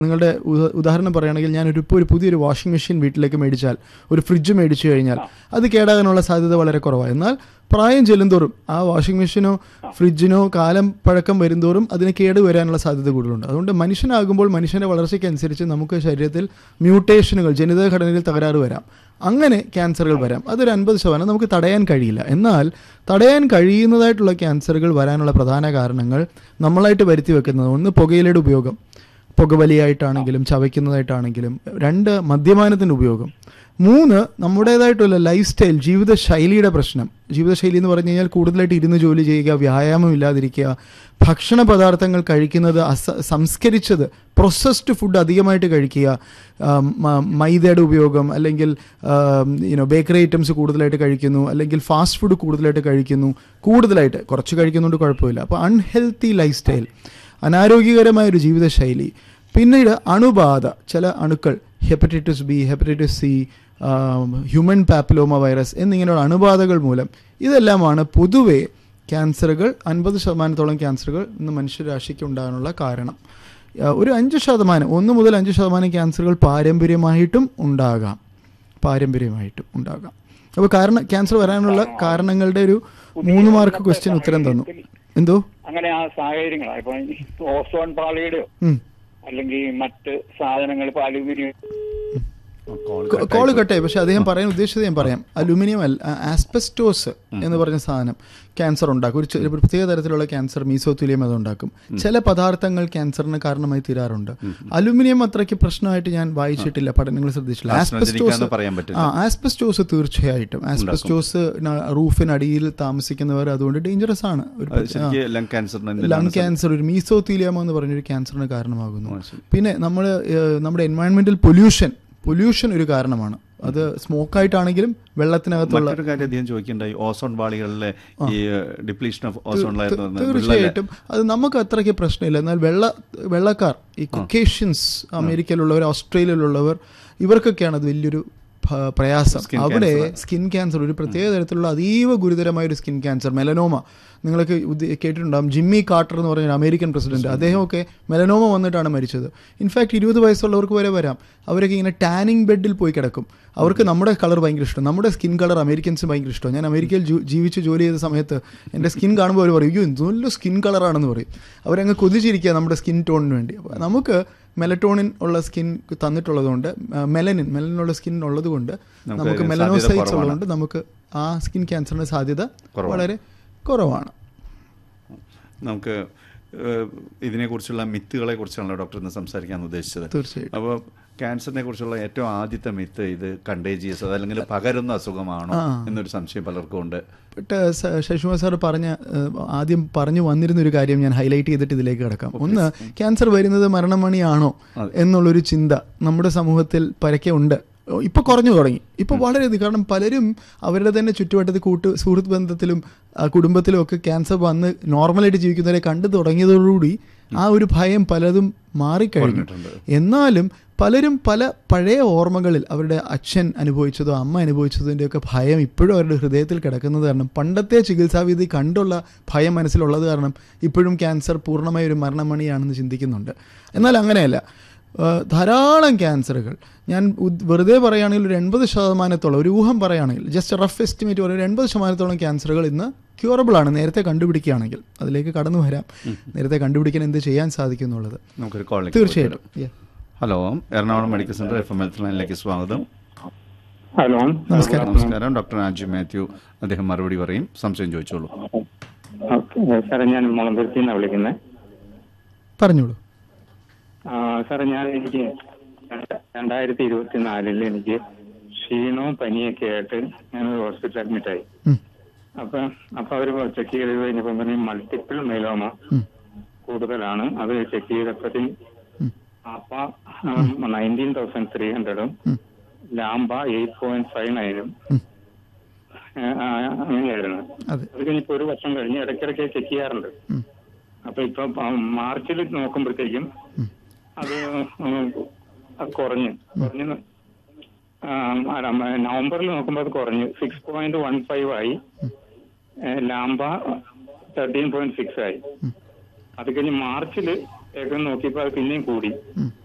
നിങ്ങളുടെ ഉദ- ഉദാഹരണം പറയുകയാണെങ്കിൽ ഞാൻ ഒരു ഇപ്പോൾ ഒരു പുതിയൊരു വാഷിംഗ് മെഷീൻ വീട്ടിലേക്ക് മേടിച്ചാൽ ഒരു ഫ്രിഡ്ജ് മേടിച്ചു കഴിഞ്ഞാൽ അത് കേടാകാനുള്ള സാധ്യത വളരെ കുറവാണ് എന്നാൽ പ്രായം ചെല്ലുന്തോറും ആ വാഷിംഗ് മെഷീനോ ഫ്രിഡ്ജിനോ കാലം പഴക്കം വരുന്തോറും അതിന് കേട് വരാനുള്ള സാധ്യത കൂടുതലുണ്ട് അതുകൊണ്ട് മനുഷ്യനാകുമ്പോൾ മനുഷ്യൻ്റെ വളർച്ചയ്ക്കനുസരിച്ച് നമുക്ക് ശരീരത്തിൽ മ്യൂട്ടേഷനുകൾ ജനിതഘടനയിൽ തകരാറ് വരാം അങ്ങനെ ക്യാൻസറുകൾ വരാം അതൊരു അൻപത് ശതമാനം നമുക്ക് തടയാൻ കഴിയില്ല എന്നാൽ തടയാൻ കഴിയുന്നതായിട്ടുള്ള ക്യാൻസറുകൾ വരാനുള്ള പ്രധാന കാരണങ്ങൾ നമ്മളായിട്ട് വരുത്തി വെക്കുന്നത് ഒന്ന് പുകയിലയുടെ ഉപയോഗം പുകവലിയായിട്ടാണെങ്കിലും ചവയ്ക്കുന്നതായിട്ടാണെങ്കിലും രണ്ട് മദ്യപാനത്തിൻ്റെ ഉപയോഗം മൂന്ന് നമ്മുടേതായിട്ടുള്ള ലൈഫ് സ്റ്റൈൽ ജീവിതശൈലിയുടെ പ്രശ്നം ജീവിതശൈലി എന്ന് പറഞ്ഞു കഴിഞ്ഞാൽ കൂടുതലായിട്ട് ഇരുന്ന് ജോലി ചെയ്യുക വ്യായാമം ഇല്ലാതിരിക്കുക ഭക്ഷണ പദാർത്ഥങ്ങൾ കഴിക്കുന്നത് അസ സംസ്കരിച്ചത് പ്രൊസസ്ഡ് ഫുഡ് അധികമായിട്ട് കഴിക്കുക ആം, മ- മൈദയുടെ ഉപയോഗം അല്ലെങ്കിൽ യുനോ ബേക്കറി ഐറ്റംസ് കൂടുതലായിട്ട് കഴിക്കുന്നു അല്ലെങ്കിൽ ഫാസ്റ്റ് ഫുഡ് കൂടുതലായിട്ട് കഴിക്കുന്നു കൂടുതലായിട്ട് കുറച്ച് കഴിക്കുന്നുണ്ട് കുഴപ്പമില്ല അപ്പോൾ അൺഹെൽത്തി ലൈഫ് സ്റ്റൈൽ അനാരോഗ്യകരമായ ഒരു ജീവിതശൈലി പിന്നീട് അണുബാധ ചില അണുക്കൾ hepatitis B hepatitis C human papilloma virus എന്നിങ്ങനെയുള്ള അണുബാധകൾ മൂലം ഇതെല്ലാമാണ് പൊതുവെ ക്യാൻസറുകൾ അൻപത് ശതമാനത്തോളം ക്യാൻസറുകൾ ഇന്ന് മനുഷ്യരാശിക്ക് ഉണ്ടാകാനുള്ള കാരണം ആ, ഒരു അഞ്ച് ശതമാനം ഒന്ന് മുതൽ അഞ്ച് ശതമാനം ക്യാൻസറുകൾ പാരമ്പര്യമായിട്ടും ഉണ്ടാകാം പാരമ്പര്യമായിട്ടും ഉണ്ടാകാം അപ്പോൾ കാരണം ക്യാൻസർ വരാനുള്ള കാരണങ്ങളുടെ ഒരു മൂന്ന് മാർക്ക് ക്വസ്റ്റ്യൻ ഉത്തരം തന്നു എന്തോ അങ്ങനെ ആ സാഹചര്യങ്ങളാണ് ഇപ്പൊ ഈ ഓസോൺ പാളിയുടെയോ ഉം. അല്ലെങ്കിൽ മറ്റ് സാധനങ്ങൾ ഇപ്പൊ അലുമിനിയം കോള് കട്ടായി പക്ഷെ അദ്ദേഹം പറയാൻ ഉദ്ദേശിച്ചത് ഞാൻ പറയാം അലുമിനിയം അല്ല ആസ്പെസ്റ്റോസ് എന്ന് പറഞ്ഞ സാധനം ക്യാൻസർ ഉണ്ടാക്കും ഒരു ചെ- ഒരു പ്രത്യേക തരത്തിലുള്ള ക്യാൻസർ മീസോത്തുലിയം അത് ഉണ്ടാക്കും ചില പദാർത്ഥങ്ങൾ ക്യാൻസറിന് കാരണമായി തീരാറുണ്ട് അലുമിനിയം അത്രയ്ക്ക് പ്രശ്നമായിട്ട് ഞാൻ വായിച്ചിട്ടില്ല പഠനങ്ങൾ ശ്രദ്ധിച്ചില്ല കാർസിനോജനിക്കാന്ന് പറയാൻ പറ്റില്ല. ആ ആസ്പെസ്റ്റോസ് തീർച്ചയായിട്ടും ആസ്പെസ്റ്റോസ് റൂഫിനടിയിൽ താമസിക്കുന്നവർ അതുകൊണ്ട് ഡേഞ്ചറസ് ആണ് ഒരു അത് ശരിക്ക് ലങ് ക്യാൻസറിന് ലങ് ക്യാൻസർ ഒരു മീസോത്തീലിയമ എന്ന് പറഞ്ഞൊരു ക്യാൻസറിന് കാരണമാകുന്നു ആ, ശരി. പിന്നെ നമ്മൾ നമ്മുടെ എൻവയൺമെന്റൽ പൊല്യൂഷൻ പൊല്യൂഷൻ ഒരു കാരണമാണ് അത് സ്മോക്കായിട്ടാണെങ്കിലും വെള്ളത്തിനകത്തുള്ള മറ്റൊരു കാര്യം അദ്ദേഹം ചോദിക്കണ്ടായി ഓസോൺ പാളികളിലെ ഈ ഡിപ്ലീഷൻ ഓഫ് ഓസോൺ ലെയർ എന്ന് പറഞ്ഞാൽ വിള്ളല് തീർച്ചയായിട്ടും അത് നമുക്ക് അത്രയ്ക്ക് പ്രശ്നമില്ല എന്നാൽ വെള്ള വെള്ളക്കാർ ഈ കൊക്കേഷ്യൻസ് അമേരിക്കയിലുള്ളവർ ഓസ്ട്രേലിയയിലുള്ളവർ ഇവർക്കൊക്കെയാണ് അത് വലിയൊരു ഭ- പ്രയാസം Skin അവിടെ cancer. സ്കിൻ ക്യാൻസർ ഒരു പ്രത്യേക തരത്തിലുള്ള അതീവ ഗുരുതരമായ ഒരു സ്കിൻ ക്യാൻസർ മെലനോമ നിങ്ങൾക്ക് ഉദ്ദേ- കേട്ടിട്ടുണ്ടാകും ജിമ്മി കാർട്ടർ എന്ന് പറഞ്ഞ ഒരു അമേരിക്കൻ പ്രസിഡന്റ് അദ്ദേഹമൊക്കെ മെലനോമ വന്നിട്ടാണ് മരിച്ചത് ഇൻഫാക്ട് ഇരുപത് വയസ്സുള്ളവർക്ക് വരെ വരാം അവരൊക്കെ ഇങ്ങനെ ടാനിങ് ബെഡിൽ പോയി കിടക്കും അവർക്ക് നമ്മുടെ കളർ ഭയങ്കര ഇഷ്ടം നമ്മുടെ സ്കിൻ കളർ അമേരിക്കൻസ് ഭയങ്കര ഇഷ്ടം ഞാൻ അമേരിക്കയിൽ ജു- ജീവിച്ച് ജോലി ചെയ്ത സമയത്ത് എൻ്റെ സ്കിൻ കാണുമ്പോൾ അവർ പറയും അയ്യോ എന്ത് നല്ല സ്കിൻ കളറാണെന്ന് പറയും അവരങ്ങ് കൊതിച്ചിരിക്കുക നമ്മുടെ സ്കിൻ ടോണിന് വേണ്ടി അപ്പോൾ നമുക്ക് മെലറ്റോണിൻ ഉള്ള സ്കിൻ തന്നിട്ടുള്ളതുകൊണ്ട് മെലനിൻ മെലനിനുള്ള സ്കിൻ ഉള്ളത് കൊണ്ട് നമുക്ക് നമുക്ക് അതിന് മെലനോസൈറ്റ്സ് സാധ്യത കുറവാണ്. ഉള്ളതുകൊണ്ട് നമുക്ക് ആ സ്കിൻ ക്യാൻസറിന് സാധ്യത കുറവാണ്. വളരെ കുറവാണ് നമുക്ക് ഏഹ്, ഇതിനെക്കുറിച്ചുള്ള മിത്തുകളെ കുറിച്ചാണല്ലോ ഡോക്ടർ ഇന്ന് സംസാരിക്കാൻ ഉദ്ദേശിച്ചത് തീർച്ചയായിട്ടും അപ്പോൾ ക്യാൻസറിനെ കുറിച്ചുള്ള ഏറ്റവും ആദ്യത്തെ മിത്ത് ഇത് കണ്ടേജിയസ് അതല്ലെങ്കിൽ പകരുന്ന അസുഖമാണോ ആ. എന്നൊരു സംശയം പലർക്കും ഉണ്ട് ബട്ട് ശശികുമാർ സാർ പറഞ്ഞ ഏഹ്, ആദ്യം പറഞ്ഞു വന്നിരുന്ന ഒരു കാര്യം ഞാൻ ഹൈലൈറ്റ് ചെയ്തിട്ട് ഇതിലേക്ക് കിടക്കാം ഒന്ന് ക്യാൻസർ വരുന്നത് മരണമണിയാണോ അതെ. എന്നുള്ളൊരു ചിന്ത നമ്മുടെ സമൂഹത്തിൽ പരക്കെ ഉണ്ട് ഇപ്പൊ കുറഞ്ഞു തുടങ്ങി ഇപ്പൊ വളരെയധികം കാരണം പലരും അവരുടെ തന്നെ ചുറ്റുവട്ടത്തിൽ കൂട്ട് സുഹൃത്ത് ബന്ധത്തിലും ആ, കുടുംബത്തിലും ഒക്കെ ക്യാൻസർ വന്ന് നോർമലായിട്ട് ജീവിക്കുന്നവരെ കണ്ടു തുടങ്ങിയതോടുകൂടി ആ ഒരു ഭയം പലതും മാറിക്കഴിഞ്ഞു കുറഞ്ഞിട്ടുണ്ട്. എന്നാലും പലരും പല പഴയ ഓർമ്മകളിൽ അവരുടെ അച്ഛൻ അനുഭവിച്ചതോ അമ്മ അനുഭവിച്ചതിൻ്റെയൊക്കെ ഭയം ഇപ്പോഴും അവരുടെ ഹൃദയത്തിൽ കിടക്കുന്നത് കാരണം പണ്ടത്തെ ചികിത്സാവിധി കണ്ടുള്ള ഭയം മനസ്സിലുള്ളത് കാരണം ഇപ്പോഴും ക്യാൻസർ പൂർണ്ണമായ ഒരു മരണമണിയാണെന്ന് ചിന്തിക്കുന്നുണ്ട് എന്നാൽ അങ്ങനെയല്ല ആ, ധാരാളം ക്യാൻസറുകൾ ഞാൻ ഉദ്- വെറുതെ പറയുകയാണെങ്കിൽ ഒരു എൺപത് ശതമാനത്തോളം ഒരു ഊഹം പറയുകയാണെങ്കിൽ ജസ്റ്റ് റഫ് എസ്റ്റിമേറ്റ് പറയുക ഒരു എൺപത് ശതമാനത്തോളം ക്യാൻസറുകൾ ഇന്ന് ക്യൂറബിൾ ആണ് നേരത്തെ കണ്ടുപിടിക്കുകയാണെങ്കിൽ അതിലേക്ക് കടന്നു വരാം നേരത്തെ കണ്ടുപിടിക്കാൻ എന്ത് ചെയ്യാൻ സാധിക്കും എന്നുള്ളത് നമുക്കൊരു കോളിലേക്ക് തീർച്ചയായിട്ടും Yeah. Hello Ernakulam medical centre F M health ലൈനിലേക്ക് സ്വാഗതം ഹലോ നമസ്കാരം. നമസ്കാരം ഡോക്ടർ ആജു മാത്യു അദ്ദേഹം മറുപടി പറയും സംശയം ചോദിച്ചോളൂ ഓക്കെ സാറേ ഞാൻ മുളന്തുരുത്തി നിന്നാണ് വിളിക്കുന്നത് പറഞ്ഞോളൂ സാറേ ഞാൻ എനിക്ക് രണ്ട് രണ്ടായിരത്തി ഇരുപത്തിനാലില് എനിക്ക് ക്ഷീണവും പനിയൊക്കെ ആയിട്ട് ഞാനൊരു ഹോസ്പിറ്റലിൽ അഡ്മിറ്റ് ആയി ഉം. അപ്പൊ അപ്പൊ അവര് ചെക്ക് ചെയ്ത് കഴിഞ്ഞപ്പോ പറഞ്ഞു മൾട്ടിപ്പിൾ മൈലോമ ഉം. കൂടുതലാണ് അത് ചെക്ക് ചെയ്തപ്പോഴത്തേക്കും ഉം. അപ്പ നയൻറ്റീൻ തൗസൻഡ് ത്രീ ഹൺഡ്രഡും ഉം. ലാംബ എയ്റ്റ് പോയിന്റ് ഫൈവ് നയനും ഉം. അങ്ങനെയായിരുന്നു അതെ അത് കഴിഞ്ഞിപ്പോ ഒരു വർഷം കഴിഞ്ഞ് ഇടയ്ക്കിടയ്ക്ക് ചെക്ക് ചെയ്യാറുണ്ട് ഉം. അപ്പൊ ഇപ്പൊ മാർച്ചിൽ നോക്കുമ്പോഴത്തേക്കും ഉം. അത് ഉം, അത് കുറഞ്ഞ് കുറഞ്ഞ് ആ, അല്ല, മ- നവംബറിൽ നോക്കുമ്പോൾ അത് കുറഞ്ഞ് സിക്സ് പോയിന്റ് വൺ ഫൈവ് ആയി ഏ, ലാംബ തേർട്ടീൻ പോയിന്റ് സിക്സ് ആയി ഉം. അത് കഴിഞ്ഞ് മാർച്ചിൽ ഏകം നോക്കിയപ്പോൾ അത് പിന്നെയും കൂടി ഉം.